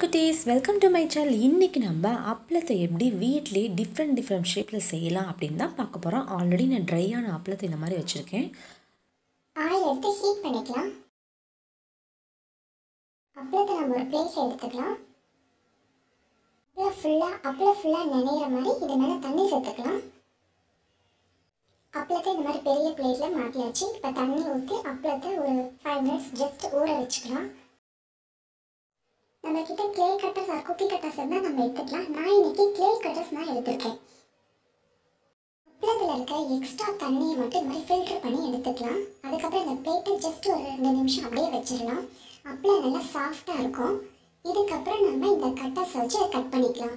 குட்டீஸ் welcome to my channel இன்றைக்கி நம்ம அப்பளத்தை எப்படி வீட்லேயே டிஃப்ரெண்ட் டிஃப்ரெண்ட் ஷேப்பில் செய்யலாம் அப்படின்னு தான் பார்க்க போகிறோம் ஆல்ரெடி நான் ட்ரையான அப்பளத்தை இந்த மாதிரி வச்சுருக்கேன் ஆயில் எடுத்து ஹீட் பண்ணிக்கலாம் அப்பளத்தை நம்ம ஒரு பிளேட்டில் எடுத்துக்கலாம் அப்பளம் ஃபுல்லாக அப்பளம் ஃபுல்லாக நினைகிற மாதிரி இது மேலே தண்ணி சேர்த்துக்கலாம் அப்பளத்தை இந்த மாதிரி பெரிய பிளேட்டில் மாற்றியாச்சு இப்போ தண்ணி ஊற்றி அப்பளத்தை ஒரு ஃபைவ் மினிட்ஸ் ஜஸ்ட் ஊற வச்சுக்கலாம் நம்ம கிட்ட clay cutters or cookie cutters இருந்தால் நம்ம எடுத்துக்கலாம் நான் இன்னைக்கு கிளே கட்டர்ஸ் நான் எடுத்திருக்கேன் அப்பளத்தில் இருக்க எக்ஸ்ட்ரா தண்ணியை மட்டும் இந்த மாதிரி ஃபில்டர் பண்ணி எடுத்துக்கலாம் அதுக்கப்புறம் இந்த பிளேட்டை ஜஸ்ட் ஒரு ரெண்டு நிமிஷம் அப்படியே வச்சிடலாம் அப்பளம் நல்லா சாஃப்டாக இருக்கும் இதுக்கப்புறம் நம்ம இந்த கட்டர்ஸ் வச்சு அதை கட் பண்ணிக்கலாம்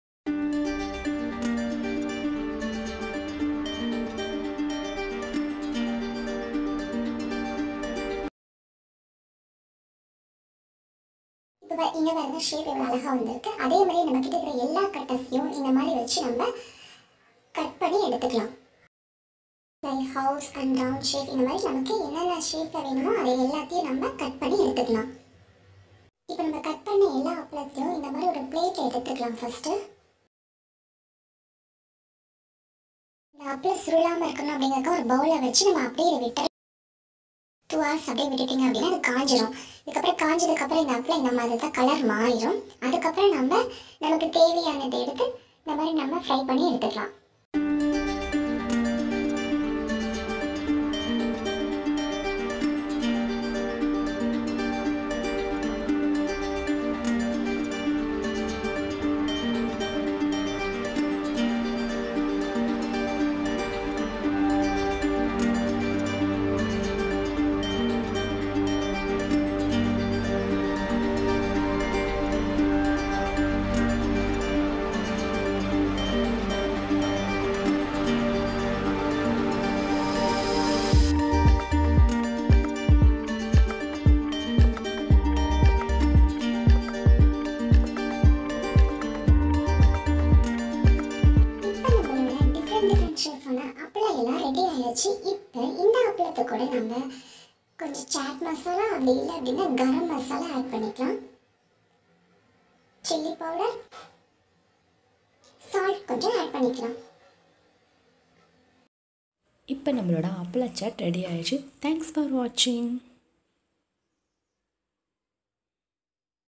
இப்போ இங்கே பாருங்க ஷேப் எவ்வளோ அழகாக வந்திருக்கு அதே மாதிரி நம்ம கிட்ட இருக்கிற எல்லா கட்டர்ஸையும் இந்த மாதிரி வச்சு நம்ம கட் பண்ணி எடுத்துக்கலாம் like house and round shape இந்த மாதிரி நமக்கு என்னென்ன ஷேப்பில் வேணுமோ அதை எல்லாத்தையும் நம்ம கட் பண்ணி எடுத்துக்கலாம் இப்போ நம்ம கட் பண்ண எல்லா அப்பளத்தையும் இந்த மாதிரி ஒரு பிளேட்டில் எடுத்துக்கலாம் ஃபஸ்ட்டு இந்த அப்பளம் சுருளாமல் இருக்கணும் அப்படிங்கிறக்க ஒரு பவுலில் வச்சு நம்ம அப்படியே இதை விட்டு டூ ஹவர்ஸ் அப்படியே விட்டுட்டீங்க அப்படின்னா அது காஞ்சிரும் இதுக்கப்புறம் காஞ்சதுக்கப்புறம் இந்த அப்பளம் இந்த மாதிரி தான் கலர் மாறிடும் அதுக்கப்புறம் நம்ம நமக்கு தேவையானதை எடுத்து இந்த மாதிரி நம்ம ஃப்ரை பண்ணி எடுத்துக்கலாம் இப்போ நம்மளோட டிஃப்ரெண்ட் டிஃப்ரெண்ட் ஷேப்பான அப்பளம் எல்லாம் ரெடி ஆயாச்சு இப்போ இந்த அப்பளத்தை கூட நம்ம கொஞ்சம் சாட் மசாலா அப்படி இல்லை அப்படின்னா கரம் மசாலா ஆட் பண்ணிக்கலாம் சில்லி பவுடர் சால்ட் கொஞ்சம் ஆட் பண்ணிக்கலாம் இப்போ நம்மளோட அப்பள சாட் ரெடி ஆயிடுச்சு தேங்க்ஸ் ஃபார் வாட்சிங்